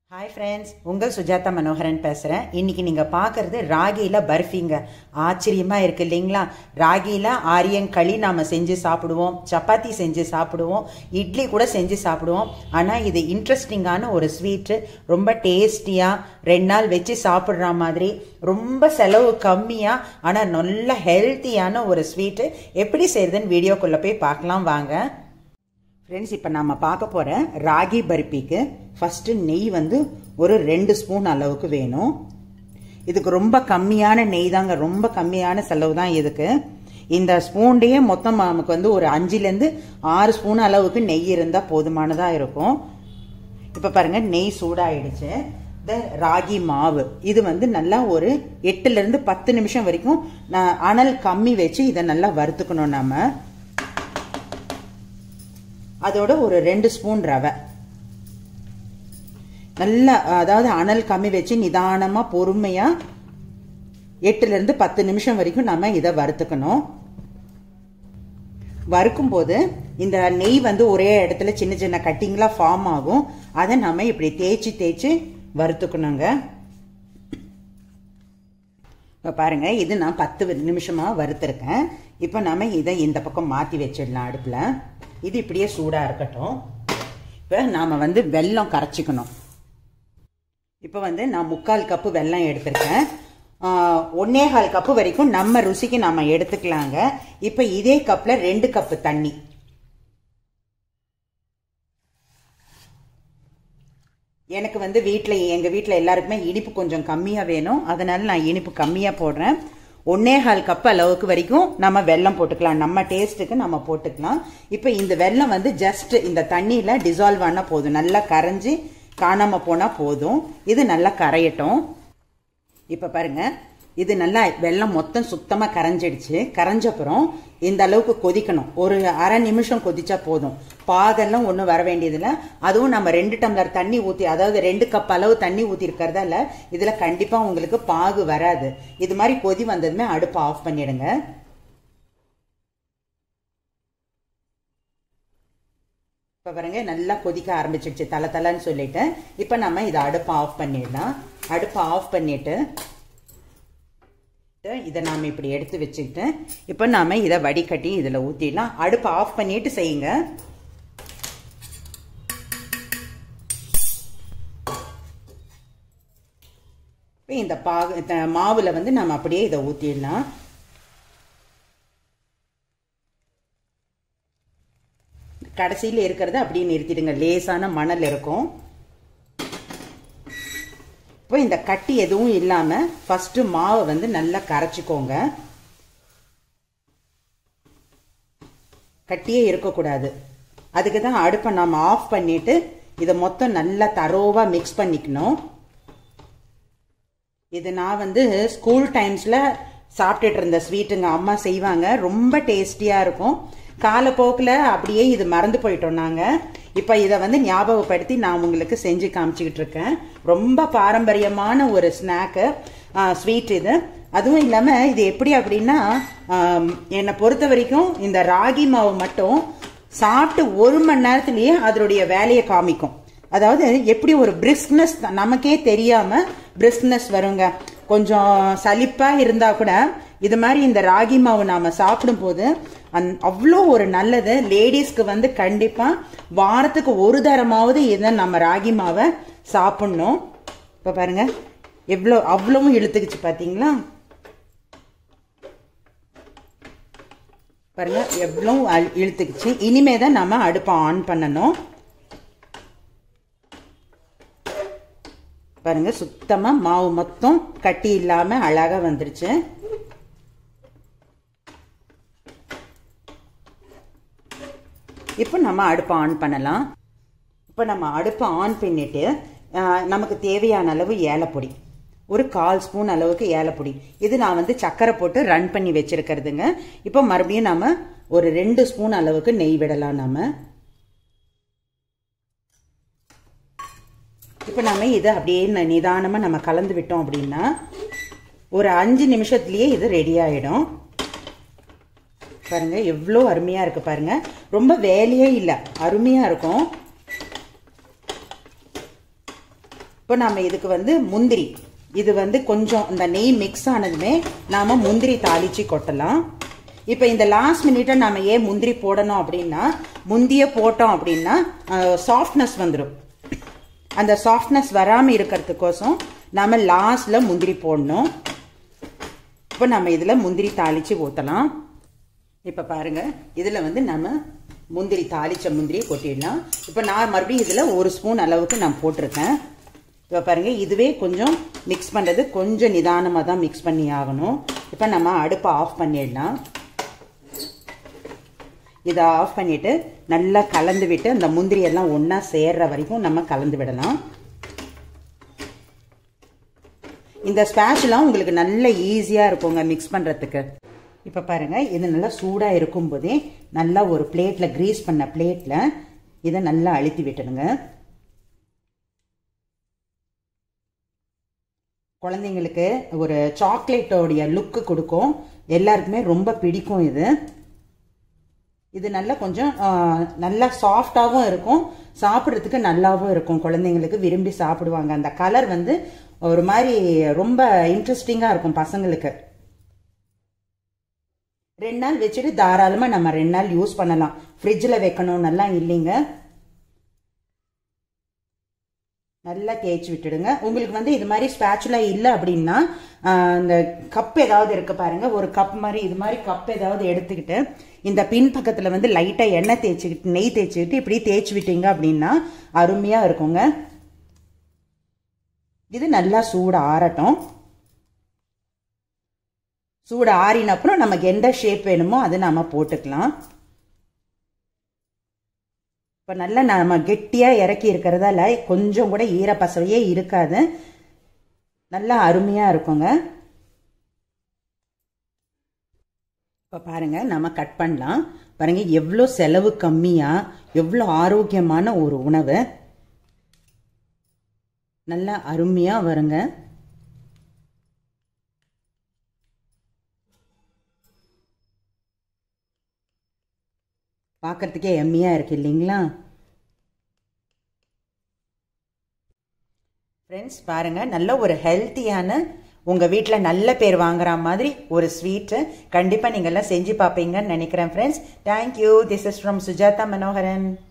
hi friends உங்கள் சுஜாதா மனோகரன் பேசுகிறேன் இன்றைக்கி நீங்கள் பார்க்குறது ராகியில் பர்ஃபிங்க ஆச்சரியமாக இருக்குது இல்லைங்களா ராகியில் ஆரியங்களி நாம் செஞ்சு சாப்பிடுவோம் சப்பாத்தி செஞ்சு சாப்பிடுவோம் இட்லி கூட செஞ்சு சாப்பிடுவோம் ஆனால் இது இன்ட்ரெஸ்டிங்கான ஒரு ஸ்வீட்டு ரொம்ப டேஸ்டியாக ரெண்டு நாள் வச்சு சாப்பிட்ற மாதிரி ரொம்ப செலவு கம்மியாக ஆனால் நல்ல ஹெல்த்தியான ஒரு ஸ்வீட்டு எப்படி செய்கிறதுன்னு வீடியோக்குள்ளே போய் பார்க்கலாம் வாங்க ஃப்ரெண்ட்ஸ் இப்போ நம்ம பார்க்க போகிற ராகி பர்பிக்கு ஃபஸ்ட்டு நெய் வந்து ஒரு ரெண்டு ஸ்பூன் அளவுக்கு வேணும் இதுக்கு ரொம்ப கம்மியான நெய் தாங்க ரொம்ப கம்மியான செலவு தான் இதுக்கு இந்த ஸ்பூன்லேயே மொத்தம் நமக்கு வந்து ஒரு அஞ்சுலேருந்து ஆறு ஸ்பூன் அளவுக்கு நெய் இருந்தால் போதுமானதாக இருக்கும் இப்போ பாருங்கள் நெய் சூடாயிடுச்சு இந்த ராகி மாவு இது வந்து நல்லா ஒரு எட்டுலேருந்து பத்து நிமிஷம் வரைக்கும் நான் அனல் கம்மி வச்சு இதை நல்லா வறுத்துக்கணும் நம்ம அதோட ஒரு ரெண்டு ஸ்பூன் ரவை நல்லா அதாவது அனல் கம்மி வச்சு நிதானமாக பொறுமையாக எட்டுலேருந்து பத்து நிமிஷம் வரைக்கும் நம்ம இதை வறுத்துக்கணும் வறுக்கும் போது இந்த நெய் வந்து ஒரே இடத்துல சின்ன சின்ன கட்டிங்லாம் ஃபார்ம் ஆகும் அதை நம்ம இப்படி தேய்ச்சி தேய்ச்சி வறுத்துக்கணுங்க இப்போ பாருங்க இது நான் பத்து நிமிஷமாக வறுத்துருக்கேன் இப்போ நம்ம இதை இந்த பக்கம் மாற்றி வச்சிடலாம் அடுப்பில் இது இப்படியே சூடாக இருக்கட்டும் இப்போ நாம் வந்து வெல்லம் கரைச்சிக்கணும் இப்போ வந்து நான் முக்கால் கப்பு வெல்லம் எடுத்திருக்கேன் ஒன்னே கால் கப்பு வரைக்கும் நம்ம ருசிக்கு நாம் எடுத்துக்கலாங்க இப்போ இதே கப்பில் ரெண்டு கப்பு தண்ணி எனக்கு வந்து வீட்டில் எங்கள் வீட்டில் எல்லாருக்குமே இனிப்பு கொஞ்சம் கம்மியாக வேணும் அதனால நான் இனிப்பு கம்மியாக போடுறேன் ஒன்னே கால் கப் அளவுக்கு வரைக்கும் நம்ம வெல்லம் போட்டுக்கலாம் நம்ம டேஸ்ட்டுக்கு நம்ம போட்டுக்கலாம் இப்போ இந்த வெல்லம் வந்து ஜஸ்ட் இந்த தண்ணியில் டிசால்வ் ஆனால் போதும் நல்லா கரைஞ்சி காணாமல் போனால் போதும் இது நல்லா கரையட்டும் இப்போ பாருங்க இது நல்லா வெள்ளம் மொத்தம் சுத்தமாக கரைஞ்சிடுச்சு கரைஞ்சப்புறம் இந்த அளவுக்கு கொதிக்கணும் ஒரு அரை நிமிஷம் கொதிச்சா போதும் பாகெல்லாம் ஒன்றும் வர வேண்டியதில்லை அதுவும் நம்ம ரெண்டு டம்ளர் தண்ணி ஊற்றி அதாவது ரெண்டு கப் அளவு தண்ணி ஊற்றி இருக்கிறதால இதில் கண்டிப்பாக உங்களுக்கு பாகு வராது இது மாதிரி கொதி வந்ததுமே அடுப்பை ஆஃப் பண்ணிடுங்க இப்போ பாருங்க நல்லா கொதிக்க ஆரம்பிச்சிடுச்சு தலை தலைன்னு சொல்லிட்டு இப்போ நம்ம இதை அடுப்பை ஆஃப் பண்ணிடலாம் அடுப்பை ஆஃப் பண்ணிட்டு இதை நாம் இப்படி எடுத்து வச்சுக்கிட்டு இப்போ நாம் இதை வடிகட்டி இதில் ஊற்றிடலாம் அடுப்பை ஆஃப் பண்ணிட்டு செய்யுங்க இப்போ இந்த பாகு மாவில் வந்து நம்ம அப்படியே இதை ஊற்றிடலாம் கடைசியில் இருக்கிறத அப்படியே நிறுத்திடுங்க லேசான மணல் இருக்கும் இப்போ இந்த கட்டி எதுவும் இல்லாமல் ஃபஸ்ட்டு மாவை வந்து நல்லா கரைச்சிக்கோங்க கட்டியே இருக்கக்கூடாது அதுக்கு தான் அடுப்பை நம்ம ஆஃப் பண்ணிட்டு இதை மொத்தம் நல்லா தரோவாக மிக்ஸ் பண்ணிக்கணும் இது நான் வந்து ஸ்கூல் டைம்ஸில் சாப்பிட்டுட்டு இருந்த ஸ்வீட்டுங்க அம்மா செய்வாங்க ரொம்ப டேஸ்டியாக இருக்கும் காலப்போக்கில் அப்படியே இது மறந்து போயிட்டோம் நாங்கள் இப்போ இதை வந்து ஞாபகப்படுத்தி நான் உங்களுக்கு செஞ்சு காமிச்சிக்கிட்டு இருக்கேன் ரொம்ப பாரம்பரியமான ஒரு ஸ்நாக்கு ஸ்வீட் இது அதுவும் இல்லாமல் இது எப்படி அப்படின்னா என்னை பொறுத்த வரைக்கும் இந்த ராகி மாவு மட்டும் சாப்பிட்டு ஒரு மணி நேரத்துலேயே அதனுடைய வேலையை காமிக்கும் அதாவது எப்படி ஒரு பிரிஸ்க்னஸ் நமக்கே தெரியாமல் பிரிஸ்க்னஸ் வருங்க கொஞ்சம் சலிப்பாக இருந்தால் கூட இது மாதிரி இந்த ராகி மாவு நாம் சாப்பிடும்போது அந் அவ்வளோ ஒரு நல்லது லேடிஸ்க்கு வந்து கண்டிப்பாக வாரத்துக்கு ஒரு தரமாவது இதை நம்ம ராகி மாவை சாப்பிட்ணும் இப்போ பாருங்க எவ்வளோ அவ்வளவும் இழுத்துக்குச்சு பார்த்தீங்களா பாருங்க எவ்வளோ இழுத்துக்குச்சு இனிமே தான் நம்ம அடுப்பை ஆன் பண்ணணும் பாருங்க சுத்தமாக மாவு மொத்தம் கட்டி இல்லாமல் அழகாக வந்துருச்சு இப்போ நம்ம அடுப்பை ஆன் பண்ணலாம் இப்போ நம்ம அடுப்பை ஆன் பண்ணிட்டு நமக்கு தேவையான அளவு ஏலப்பொடி ஒரு கால் ஸ்பூன் அளவுக்கு ஏலப்பொடி இது நான் வந்து சக்கரை போட்டு ரன் பண்ணி வச்சிருக்கிறதுங்க இப்போ மறுபடியும் நம்ம ஒரு ரெண்டு ஸ்பூன் அளவுக்கு நெய் விடலாம் நம்ம இப்போ நம்ம இதை அப்படியே நிதானமாக நம்ம கலந்து விட்டோம் அப்படின்னா ஒரு அஞ்சு நிமிஷத்துலேயே இது ரெடி ஆகிடும் பாருங்க எவ்வளோ அருமையாக இருக்குது பாருங்க ரொம்ப வேலையே இல்லை அருமையாக இருக்கும் இப்போ நம்ம இதுக்கு வந்து முந்திரி இது வந்து கொஞ்சம் இந்த நெய் மிக்ஸ் ஆனதுமே நாம முந்திரி தாளிச்சு கொட்டலாம் இப்போ இந்த லாஸ்ட் மினிட்டை நாம ஏன் முந்திரி போடணும் அப்படின்னா முந்திய போட்டோம் அப்படின்னா சாஃப்ட்னஸ் வந்துடும் அந்த சாஃப்ட்னஸ் வராமல் இருக்கிறதுக்கோசம் நாம லாஸ்ட்ல முந்திரி போடணும் இப்போ நம்ம இதில் முந்திரி தாளிச்சு ஊற்றலாம் இப்போ பாருங்க இதில் வந்து நம்ம முந்திரி தாளிச்ச முந்திரி கொட்டிடலாம் இப்போ நான் மறுபடியும் இதில் ஒரு ஸ்பூன் அளவுக்கு நான் போட்டிருக்கேன் இப்போ பாருங்க இதுவே கொஞ்சம் மிக்ஸ் பண்ணுறது கொஞ்சம் நிதானமாக தான் மிக்ஸ் பண்ணி ஆகணும் இப்போ நம்ம அடுப்பை ஆஃப் பண்ணிடலாம் இதை ஆஃப் பண்ணிட்டு நல்லா கலந்து விட்டு அந்த முந்திரி எல்லாம் ஒன்றா சேர்ற வரைக்கும் நம்ம கலந்து விடலாம் இந்த ஸ்பேஷ்லாம் உங்களுக்கு நல்ல ஈஸியாக இருக்குங்க மிக்ஸ் பண்ணுறதுக்கு இப்போ பாருங்க இது நல்லா சூடாக இருக்கும்போதே நல்லா ஒரு பிளேட்டில் க்ரீஸ் பண்ண பிளேட்டில் இதை நல்லா அழுத்தி விட்டுடுங்க குழந்தைங்களுக்கு ஒரு சாக்லேட்டோடைய லுக்கு கொடுக்கும் எல்லாருக்குமே ரொம்ப பிடிக்கும் இது இது நல்லா கொஞ்சம் நல்லா சாஃப்டாகவும் இருக்கும் சாப்பிட்றதுக்கு நல்லாவும் இருக்கும் குழந்தைங்களுக்கு விரும்பி சாப்பிடுவாங்க அந்த கலர் வந்து ஒரு மாதிரி ரொம்ப இன்ட்ரெஸ்டிங்காக இருக்கும் பசங்களுக்கு ரெண்டு நாள் வச்சுட்டு தாராளமாக நம்ம ரெண்டு நாள் யூஸ் பண்ணலாம் ஃப்ரிட்ஜில் வைக்கணும்னெல்லாம் இல்லைங்க நல்லா தேய்ச்சி விட்டுடுங்க உங்களுக்கு வந்து இது மாதிரி ஸ்பேச்சுலா இல்லை அப்படின்னா இந்த கப் ஏதாவது இருக்கு பாருங்க ஒரு கப் மாதிரி இது மாதிரி கப் ஏதாவது எடுத்துக்கிட்டு இந்த பின் பக்கத்தில் வந்து லைட்டாக எண்ணெய் தேய்ச்சிக்கிட்டு நெய் தேய்ச்சிக்கிட்டு இப்படி தேய்ச்சி விட்டீங்க அப்படின்னா அருமையாக இருக்குங்க இது நல்லா சூடு ஆறட்டும் சூடு ஆறின அப்புறம் நமக்கு எந்த ஷேப் வேணுமோ அது நம்ம போட்டுக்கலாம் இப்போ நல்லா நம்ம கெட்டியாக இறக்கி இருக்கிறதால கொஞ்சம் கூட ஈரப்பசவையே இருக்காது நல்லா அருமையாக இருக்குங்க இப்போ பாருங்க நம்ம கட் பண்ணலாம் பாருங்க எவ்வளோ செலவு கம்மியாக எவ்வளோ ஆரோக்கியமான ஒரு உணவு நல்லா அருமையாக வருங்க பார்க்கறதுக்கே எம்மியாக இருக்கு இல்லைங்களா ஃப்ரெண்ட்ஸ் பாருங்கள் நல்ல ஒரு ஹெல்த்தியான உங்கள் வீட்டில் நல்ல பேர் வாங்குற மாதிரி ஒரு ஸ்வீட்டு கண்டிப்பாக நீங்கள்லாம் செஞ்சு பார்ப்பீங்கன்னு நினைக்கிறேன் friends thank you this is from Sujatha Manoharan